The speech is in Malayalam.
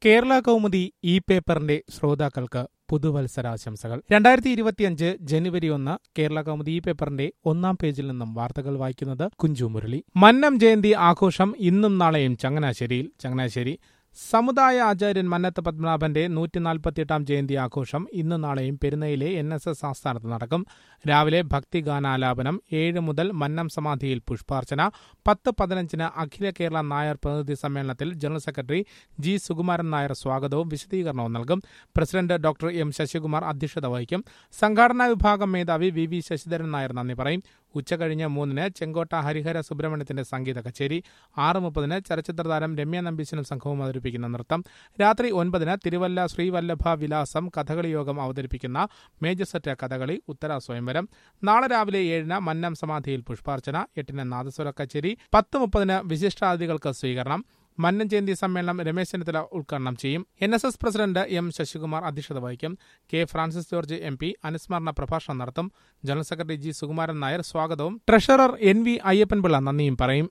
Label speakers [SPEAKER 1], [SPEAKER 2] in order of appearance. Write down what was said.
[SPEAKER 1] കേരള കൗമുദി ഇ പേപ്പറിന്റെ ശ്രോതാക്കൾക്ക് പുതുവത്സരാശംസകൾ രണ്ടായിരത്തി ഇരുപത്തിയഞ്ച് ജനുവരി ഒന്ന് കേരള കൗമുദി ഇ പേപ്പറിന്റെ ഒന്നാം പേജിൽ നിന്നും വാർത്തകൾ വായിക്കുന്നത് കുഞ്ചു മുരളി മന്നം ജയന്തി ആഘോഷം ഇന്നും നാളെയും ചങ്ങനാശ്ശേരിയിൽ ചങ്ങനാശ്ശേരി സമുദായ ആചാര്യൻ മന്നത്ത് പത്മനാഭന്റെ നൂറ്റിനാൽപ്പത്തിയെട്ടാം ജയന്തി ആഘോഷം ഇന്ന് നാളെയും പെരുന്നയിലെ എൻ എസ് എസ് ആസ്ഥാനത്ത് നടക്കും രാവിലെ ഭക്തിഗാനാലാപനം ഏഴ് മുതൽ മന്നം സമാധിയിൽ പുഷ്പാർച്ചന പത്ത് പതിനഞ്ചിന് അഖില കേരള നായർ പ്രതിനിധി സമ്മേളനത്തിൽ general secretary G Sukumaran Nair സ്വാഗതവും വിശദീകരണവും നൽകും പ്രസിഡന്റ് ഡോക്ടർ എം ശശികുമാർ അധ്യക്ഷത വഹിക്കും സംഘാടനാ വിഭാഗം മേധാവി വി വി ശശിധരൻ നായർ നന്ദി പറയും ഉച്ചകഴിഞ്ഞ് മൂന്നിന് ചെങ്കോട്ട ഹരിഹര സുബ്രഹ്മണ്യത്തിന്റെ സംഗീത കച്ചേരി ആറ് മുപ്പതിന് ചലച്ചിത്ര താരം രമ്യ നമ്പീശനും സംഘവും അവതരിപ്പിക്കുന്ന നൃത്തം രാത്രി ഒൻപതിന് തിരുവല്ല ശ്രീവല്ലഭ വിലാസം കഥകളി യോഗം അവതരിപ്പിക്കുന്ന മേജർ സെറ്റ് കഥകളി ഉത്തര സ്വയംവരം നാളെ രാവിലെ ഏഴിന് മന്നം സമാധിയിൽ പുഷ്പാർച്ചന എട്ടിന് നാദസ്വര കച്ചേരി പത്ത് മുപ്പതിന് വിശിഷ്ടാതിഥികൾക്ക് സ്വീകരണം മന്നം ജയന്തി സമ്മേളനം രമേശ് ചെന്നിത്തല ഉദ്ഘാടനം ചെയ്യും N S S president M Sasikumar അധ്യക്ഷത വഹിക്കും K Francis George M P അനുസ്മരണ പ്രഭാഷണം നടത്തും general secretary G Sukumaran Nair സ്വാഗതവും ട്രഷറർ എൻ വി അയ്യപ്പൻപിള്ള നന്ദിയും പറയും